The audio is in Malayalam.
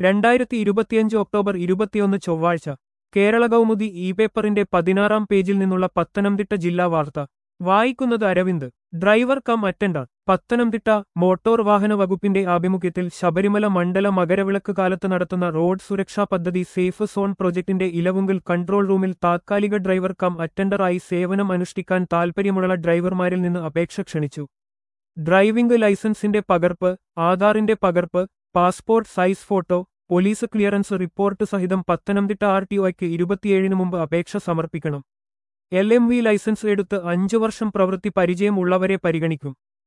രണ്ടായിരത്തി ഇരുപത്തിയഞ്ച് ഒക്ടോബർ ഇരുപത്തിയൊന്ന് ചൊവ്വാഴ്ച കേരള കൗമുദി ഇ പേപ്പറിന്റെ പതിനാറാം പേജിൽ നിന്നുള്ള പത്തനംതിട്ട ജില്ലാ വാർത്ത വായിക്കുന്നത് Aravind driver cum attender Pathanamthitta motor വാഹന വകുപ്പിന്റെ ആഭിമുഖ്യത്തിൽ ശബരിമല മണ്ഡല മകരവിളക്ക് കാലത്ത് നടത്തുന്ന റോഡ് സുരക്ഷാ പദ്ധതി സേഫ് സോൺ പ്രൊജക്ടിന്റെ ഇലവുങ്കൽ കൺട്രോൾ റൂമിൽ താത്കാലിക ഡ്രൈവർ കം അറ്റൻഡറായി സേവനം അനുഷ്ഠിക്കാൻ താൽപ്പര്യമുള്ള ഡ്രൈവർമാരിൽ നിന്ന് അപേക്ഷ ക്ഷണിച്ചു ഡ്രൈവിംഗ് ലൈസൻസിന്റെ പകർപ്പ് ആധാറിന്റെ പകർപ്പ് passport size photo police clearance report സഹിതം പത്തനംതിട്ട ആർ ടി ഒയ്ക്ക് ഇരുപത്തിയേഴിന് മുമ്പ് അപേക്ഷ സമർപ്പിക്കണം എൽ എം വി ലൈസൻസ് എടുത്ത് അഞ്ചു വർഷം പ്രവൃത്തി പരിചയം ഉള്ളവരെ പരിഗണിക്കും